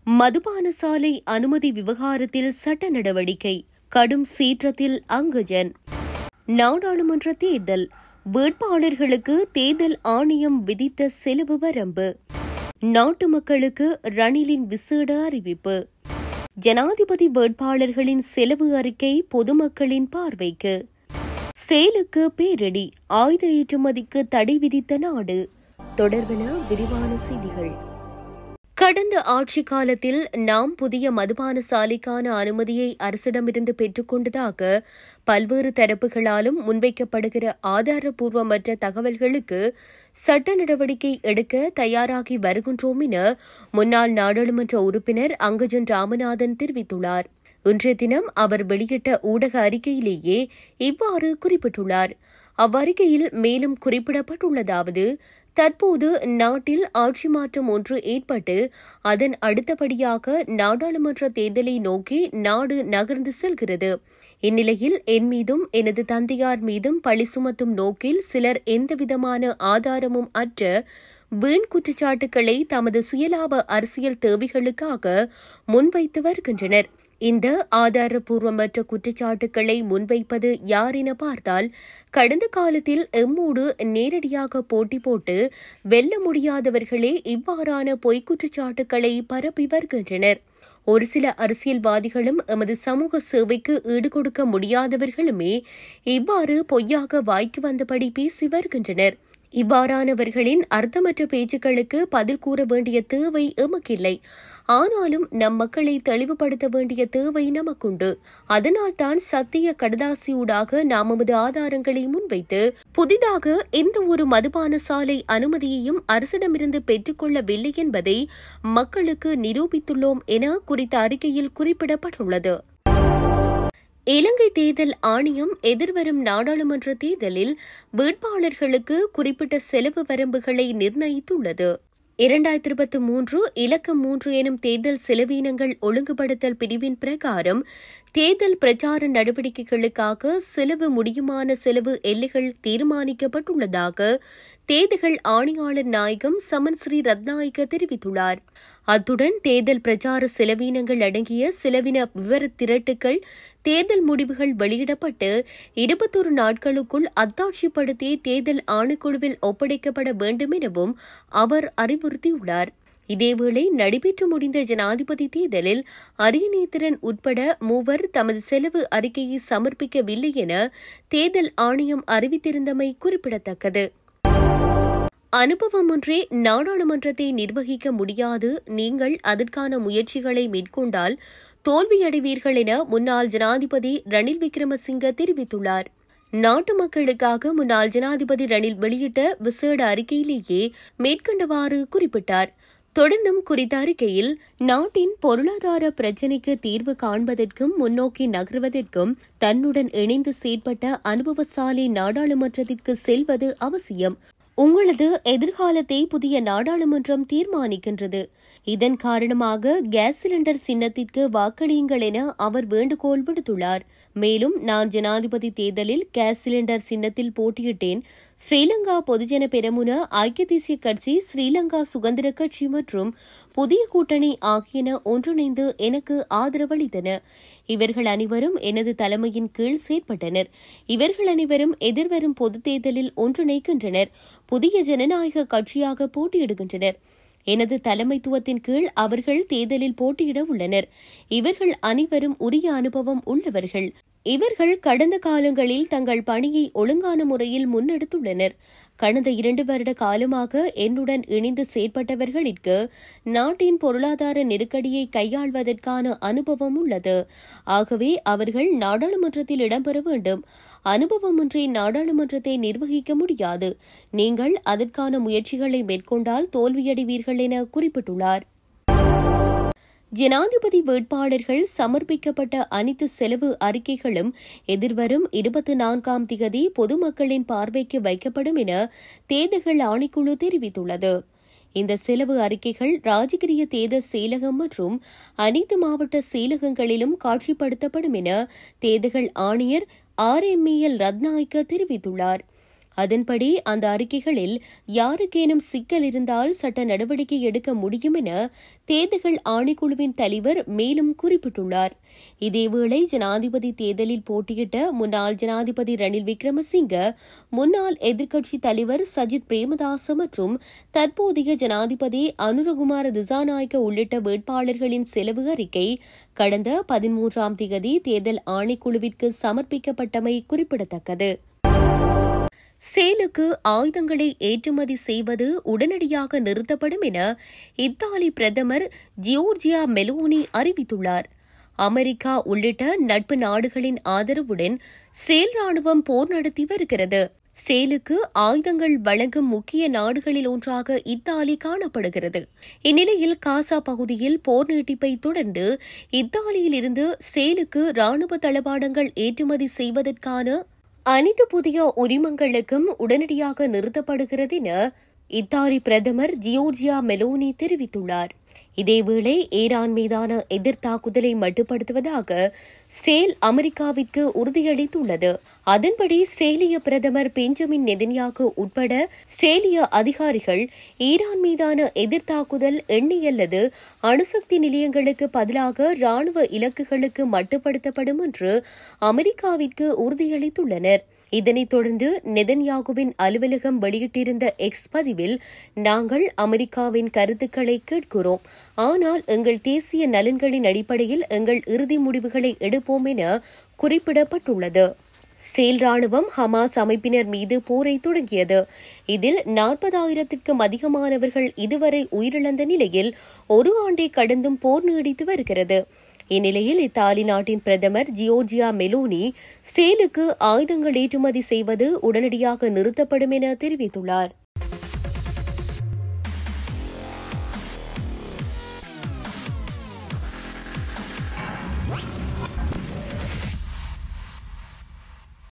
மதுபான சாலை அனுமதி விவகாரத்தில் சட்ட நடவடிக்கை கடும் சீற்றத்தில் அங்குஜன் நாடாளுமன்ற தேர்தல் வேட்பாளர்களுக்கு தேர்தல் ஆணையம் விதித்த செலவு வரம்பு நாட்டு மக்களுக்கு ரணிலின் விசேட அறிவிப்பு ஜனாதிபதி வேட்பாளர்களின் செலவு அறிக்கை பொதுமக்களின் பார்வைக்கு ஸ்ரேலுக்கு பேரிடி ஆயுத ஏற்றுமதிக்கு தடை விதித்த நாடு தொடர்பென விரிவான செய்திகள் கடந்த ஆட்சி காலத்தில் நாம் புதிய மதுபான சாலைக்கான அனுமதியை அரசிடமிருந்து பெற்றுக்கொண்டதாக பல்வேறு தரப்புகளாலும் முன்வைக்கப்படுகிற ஆதாரப்பூர்வமற்ற தகவல்களுக்கு சட்ட நடவடிக்கை எடுக்க தயாராகி வருகின்றோம் என முன்னாள் நாடாளுமன்ற உறுப்பினர் அங்கஜன் ராமநாதன் தெரிவித்துள்ளார் இன்றைய தினம் அவர் வெளியிட்ட ஊடக அறிக்கையிலேயே இவ்வாறு குறிப்பிட்டுள்ளார் அவ்வறிக்கையில் மேலும் குறிப்பிடப்பட்டுள்ளதாவது தற்போது நாட்டில் ஆட்சி மாற்றம் ஒன்று ஏற்பட்டு அதன் அடுத்தபடியாக நாடாளுமன்ற தேர்தலை நோக்கி நாடு நகர்ந்து செல்கிறது இந்நிலையில் என் மீதும் எனது தந்தையார் மீதும் பழி சுமத்தும் நோக்கில் சிலர் எந்தவிதமான ஆதாரமும் அற்ற வீண் குற்றச்சாட்டுகளை தமது சுயலாப அரசியல் தேவைகளுக்காக முன்வைத்து வருகின்றனர் இந்த ஆதாரப்பூர்வமற்ற குற்றச்சாட்டுகளை முன்வைப்பது யார் என பார்த்தால் கடந்த காலத்தில் எம்மோடு நேரடியாக போட்டி போட்டு வெல்ல முடியாதவர்களே இவ்வாறான பொய்க் குற்றச்சாட்டுகளை பரப்பி வருகின்றனர் ஒரு சில அரசியல்வாதிகளும் எமது சமூக சேவைக்கு ஈடுகொடுக்க முடியாதவர்களுமே இவ்வாறு பொய்யாக வாய்க்கு வந்தபடி பேசி வருகின்றனர் இவ்வாறானவர்களின் அர்த்தமற்ற பேச்சுக்களுக்கு பதில் கூற வேண்டிய தேவை எமக்கில்லை ஆனாலும் நம் மக்களை தெளிவுபடுத்த வேண்டிய தேவை நமக்குண்டு அதனால்தான் சத்திய கடதாசியூடாக நாம் நமது ஆதாரங்களை முன்வைத்து புதிதாக எந்த ஒரு மதுபான சாலை அனுமதியையும் அரசிடமிருந்து பெற்றுக்கொள்ளவில்லை என்பதை மக்களுக்கு நிரூபித்துள்ளோம் என குறித்த அறிக்கையில் குறிப்பிடப்பட்டுள்ளது இலங்கை தேர்தல் ஆணையம் எதிர்வரும் நாடாளுமன்ற தேர்தலில் வேட்பாளர்களுக்கு குறிப்பிட்ட செலவு வரம்புகளை நிர்ணயித்துள்ளது இரண்டாயிரத்தி இருபத்தி மூன்று இலக்கம் மூன்று எனும் தேர்தல் செலவீனங்கள் ஒழுங்குபடுத்தல் பிரிவின் பிரகாரம் தேர்தல் பிரச்சார நடவடிக்கைகளுக்காக செலவு முடியுமான செலவு எல்லைகள் தீர்மானிக்கப்பட்டுள்ளதாக தேர்தல்கள் ஆணையாளர் நாயகம் சமன் ஸ்ரீ ரத்நாயக்க தெரிவித்துள்ளார் அத்துடன் தேர்தல் பிரச்சார செலவீனங்கள் அடங்கிய செலவின விவர திரட்டுகள் தேர்தல் முடிவுகள் வெளியிடப்பட்டு இருபத்தொரு நாட்களுக்குள் அத்தாட்சிப்படுத்தி தேர்தல் ஆணைக்குழுவில் ஒப்படைக்கப்பட வேண்டும் எனவும் அவர் அறிவுறுத்தியுள்ளார் இதேவேளை நடைபெற்று முடிந்த ஜனாதிபதி தேர்தலில் அரியநேத்திரன் உட்பட மூவர் தமது செலவு அறிக்கையை சமர்ப்பிக்கவில்லை என தேர்தல் ஆணையம் அறிவித்திருந்தமை குறிப்பிடத்தக்கது அனுபவமின்றி நாடாளுமன்றத்தை நிர்வகிக்க முடியாது நீங்கள் அதற்கான முயற்சிகளை மேற்கொண்டால் தோல்வியடைவீர்கள் என முன்னாள் ஜனாதிபதி ரணில் விக்ரமசிங்க தெரிவித்துள்ளார் நாட்டு மக்களுக்காக முன்னாள் ஜனாதிபதி ரணில் வெளியிட்ட விசேட அறிக்கையிலேயே மேற்கண்டவாறு குறிப்பிட்டார் தொடர்ந்தும் குறித்த அறிக்கையில் நாட்டின் பொருளாதார பிரச்சினைக்கு தீர்வு காண்பதற்கும் முன்னோக்கி நகர்வதற்கும் தன்னுடன் இணைந்து செயற்பட்ட அனுபவசாலி நாடாளுமன்றத்திற்கு செல்வது அவசியம் உங்களது எதிர்காலத்தை புதிய நாடாளுமன்றம் தீர்மானிக்கின்றது இதன் காரணமாக கேஸ் சிலிண்டர் சின்னத்திற்கு வாக்களியுங்கள் என அவர் வேண்டுகோள் விடுத்துள்ளார் மேலும் நான் ஜனாதிபதி தேர்தலில் கேஸ் சிலிண்டர் சின்னத்தில் போட்டியிட்டேன் ஸ்ரீலங்கா பொதுஜன பெரமுன ஐக்கிய தேசிய கட்சி ஸ்ரீலங்கா சுதந்திர கட்சி மற்றும் புதிய கூட்டணி ஆகியன ஒன்றிணைந்து எனக்கு ஆதரவளித்தன இவர்கள் அனைவரும் எனது தலைமையின் கீழ் செயற்பட்டனர் இவர்கள் அனைவரும் எதிர்வரும் பொதுத் தேர்தலில் ஒன்றிணைக்கின்றனர் புதிய ஜனநாயக கட்சியாக போட்டியிடுகின்றனர் எனது தலைமைத்துவத்தின் கீழ் அவர்கள் தேர்தலில் போட்டியிட உள்ளனர் இவர்கள் அனைவரும் உரிய அனுபவம் உள்ளவர்கள் இவர்கள் கடந்த காலங்களில் தங்கள் பணியை ஒழுங்கான முறையில் முன்னெடுத்துள்ளனர் கடந்த இரண்டு வருட காலமாக என்னுடன் இணைந்து செயற்பட்டவர்களிற்கு நாட்டின் பொருளாதார நெருக்கடியை கையாள்வதற்கான அனுபவம் உள்ளது ஆகவே அவர்கள் நாடாளுமன்றத்தில் இடம்பெற வேண்டும் அனுபவமின்றி நாடாளுமன்றத்தை நிர்வகிக்க முடியாது நீங்கள் அதற்கான முயற்சிகளை மேற்கொண்டால் தோல்வியடைவீர்கள் என குறிப்பிட்டுள்ளார் ஜனாதிபதி வேட்பாளர்கள் சமர்ப்பிக்கப்பட்ட அனைத்து செலவு அறிக்கைகளும் எதிர்வரும் இருபத்தி நான்காம் திகதி பொதுமக்களின் பார்வைக்கு வைக்கப்படும் என தேர்தல்கள் ஆணைக்குழு தெரிவித்துள்ளது இந்த செலவு அறிக்கைகள் ராஜகிரிய தேர்தல் செயலகம் மற்றும் அனைத்து மாவட்ட செயலகங்களிலும் காட்சிப்படுத்தப்படும் என தேர்தல்கள் ஆணையர் ஆர் எம் எல் ரத்நாயக்க தெரிவித்துள்ளார் அதன்படி அந்த அறிக்கைகளில் யாருக்கேனும் சிக்கல் இருந்தால் சட்ட நடவடிக்கை எடுக்க முடியும் என தேர்தல்கள் ஆணைக்குழுவின் தலைவர் மேலும் குறிப்பிட்டுள்ளார் இதேவேளை ஜனாதிபதி தேர்தலில் போட்டியிட்ட முன்னாள் ஜனாதிபதி ரணில் விக்ரமசிங்க முன்னாள் எதிர்க்கட்சித் தலைவர் சஜித் பிரேமதாச மற்றும் தற்போதைய ஜனாதிபதி அனுரகுமார திசாநாயக்க உள்ளிட்ட வேட்பாளர்களின் செலவு அறிக்கை கடந்த பதிமூன்றாம் தேதி தேர்தல் ஆணைக்குழுவிற்கு சமர்ப்பிக்கப்பட்டமை குறிப்பிடத்தக்கது சேலுக்கு ஆயுதங்களை ஏற்றுமதி செய்வது உடனடியாக நிறுத்தப்படும் என இத்தாலி பிரதமர் ஜியோர்ஜியா மெலோனி அறிவித்துள்ளார் அமெரிக்கா உள்ளிட்ட நட்பு நாடுகளின் ஆதரவுடன் ஸ்ரேல் ராணுவம் போர் நடத்தி வருகிறது ஸ்ரேலுக்கு ஆயுதங்கள் வழங்கும் முக்கிய நாடுகளில் ஒன்றாக இத்தாலி காணப்படுகிறது இந்நிலையில் காசா பகுதியில் போர் நீட்டிப்பை தொடர்ந்து இத்தாலியில் இருந்து ஸ்ரேலுக்கு ராணுவ தளவாடங்கள் ஏற்றுமதி செய்வதற்கான அனைத்து புதிய உரிமங்களுக்கும் உடனடியாக நிறுத்தப்படுகிறது என இத்தாலி பிரதமர் ஜியோர்ஜியா மெலோனி தெரிவித்துள்ளார் இதேவேளை ஈரான் மீதான எதிர்த்தாக்குதலை மட்டுப்படுத்துவதாக ஸ்ரேல் அமெரிக்காவிற்கு உறுதியளித்துள்ளது அதன்படி ஸ்ரேலிய பிரதமர் பெஞ்சமின் நெதன்யாகு உட்பட ஸ்ரேலிய அதிகாரிகள் ஈரான் மீதான எதிர்த்தாக்குதல் எண்ணெய் அல்லது அணுசக்தி நிலையங்களுக்கு பதிலாக ராணுவ இலக்குகளுக்கு மட்டுப்படுத்தப்படும் என்று அமெரிக்காவிற்கு உறுதியளித்துள்ளனர் இதனைத் தொடர்ந்து நெதன்யாகுவின் அலுவலகம் வெளியிட்டிருந்த எக்ஸ் பதிவில் நாங்கள் அமெரிக்காவின் கருத்துக்களை கேட்கிறோம் ஆனால் எங்கள் தேசிய நலன்களின் அடிப்படையில் எங்கள் இறுதி முடிவுகளை எடுப்போம் என குறிப்பிடப்பட்டுள்ளது ஸ்ரேல் ராணுவம் ஹமாஸ் அமைப்பினர் மீது போரை தொடங்கியது இதில் நாற்பதாயிரத்திற்கும் அதிகமானவர்கள் இதுவரை உயிரிழந்த நிலையில் ஒரு ஆண்டை கடந்தும் போர் நீடித்து வருகிறது இந்நிலையில் இத்தாலி நாட்டின் பிரதமர் ஜியோர்ஜியா மெலோனி ஸ்ரேலுக்கு ஆயுதங்கள் ஏற்றுமதி செய்வது உடனடியாக நிறுத்தப்படும் என தெரிவித்துள்ளார் What?